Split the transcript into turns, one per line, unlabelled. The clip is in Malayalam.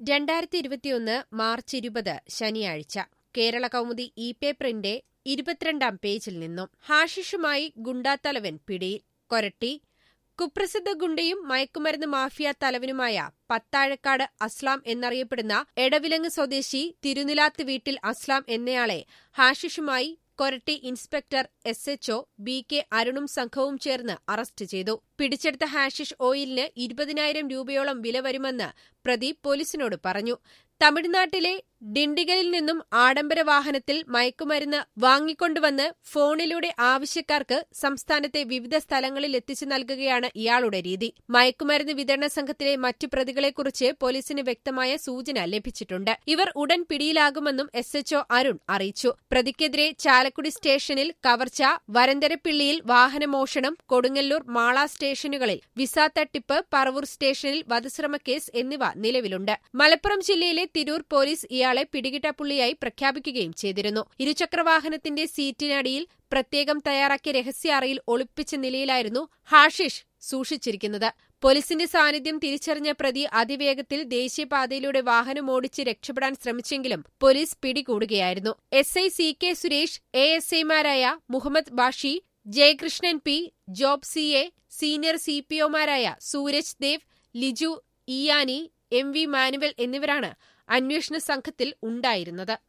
രണ്ടായിരത്തി ഇരുപത്തിയൊന്ന് മാർച്ച് ഇരുപത് ശനിയാഴ്ച കേരള കൗമുദി ഇ പേപ്പറിന്റെ ഇരുപത്തിരണ്ടാം പേജിൽ നിന്നും ഹാഷിഷുമായി ഗുണ്ടാത്തലവൻ പിടിയിൽ കൊരട്ടി കുപ്രസിദ്ധ ഗുണ്ടയും മയക്കുമരുന്ന് മാഫിയ തലവനുമായ പത്താഴക്കാട് അസ്ലാം എന്നറിയപ്പെടുന്ന എടവിലങ്ങ് സ്വദേശി തിരുനിലാത്ത് വീട്ടിൽ അസ്ലാം എന്നയാളെ ഹാഷിഷുമായി Koratty inspector S HO B K അരുണും സംഘവും ചേർന്ന് അറസ്റ്റ് ചെയ്തു പിടിച്ചെടുത്ത ഹാഷിഷ് ഓയിലിന് ഇരുപതിനായിരം രൂപയോളം വില വരുമെന്ന് പ്രതി പോലീസിനോട് പറഞ്ഞു തമിഴ്നാട്ടിലെ ഡിണ്ടിഗലിൽ നിന്നും ആഡംബര വാഹനത്തിൽ മയക്കുമരുന്ന് വാങ്ങിക്കൊണ്ടുവന്ന് ഫോണിലൂടെ ആവശ്യക്കാർക്ക് സംസ്ഥാനത്തെ വിവിധ സ്ഥലങ്ങളിൽ എത്തിച്ചു നൽകുകയാണ് ഇയാളുടെ രീതി മയക്കുമരുന്ന് വിതരണ സംഘത്തിലെ മറ്റു പ്രതികളെക്കുറിച്ച് പോലീസിന് വ്യക്തമായ സൂചന ലഭിച്ചിട്ടുണ്ട് ഇവർ ഉടൻ പിടിയിലാകുമെന്നും എസ് എച്ച്ഒ അരുൺ അറിയിച്ചു പ്രതിക്കെതിരെ ചാലക്കുടി സ്റ്റേഷനിൽ കവർച്ച വരന്തരപ്പിള്ളിയിൽ വാഹനമോഷണം കൊടുങ്ങല്ലൂർ മാള സ്റ്റേഷനുകളിൽ വിസ തട്ടിപ്പ് പറവൂർ സ്റ്റേഷനിൽ വധശ്രമ കേസ് എന്നിവ നിലവിലുണ്ട് മലപ്പുറം ജില്ലയിലെ തിരൂർ പോലീസ് ഇയാളെ പിടികിട്ടാപ്പുള്ളിയായി പ്രഖ്യാപിക്കുകയും ചെയ്തിരുന്നു ഇരുചക്രവാഹനത്തിന്റെ സീറ്റിനടിയിൽ പ്രത്യേകം തയ്യാറാക്കിയ രഹസ്യ അറയിൽ ഒളിപ്പിച്ച നിലയിലായിരുന്നു ഹാഷിഷ് സൂക്ഷിച്ചിരിക്കുന്നത് പോലീസിന്റെ സാന്നിധ്യം തിരിച്ചറിഞ്ഞ പ്രതി അതിവേഗത്തിൽ ദേശീയപാതയിലൂടെ വാഹനമോടിച്ച് രക്ഷപ്പെടാൻ ശ്രമിച്ചെങ്കിലും പോലീസ് പിടികൂടുകയായിരുന്നു S I C K Suresh A S ഐമാരായ Muhammad Bashi Jayakrishnan P Job C A senior C P ഒമാരായ സൂരജ് ദേവ് ലിജു ഇയാനി എം വി മാനുവൽ എന്നിവരാണ് അന്വേഷണ സംഘത്തിൽ ഉണ്ടായിരുന്നത്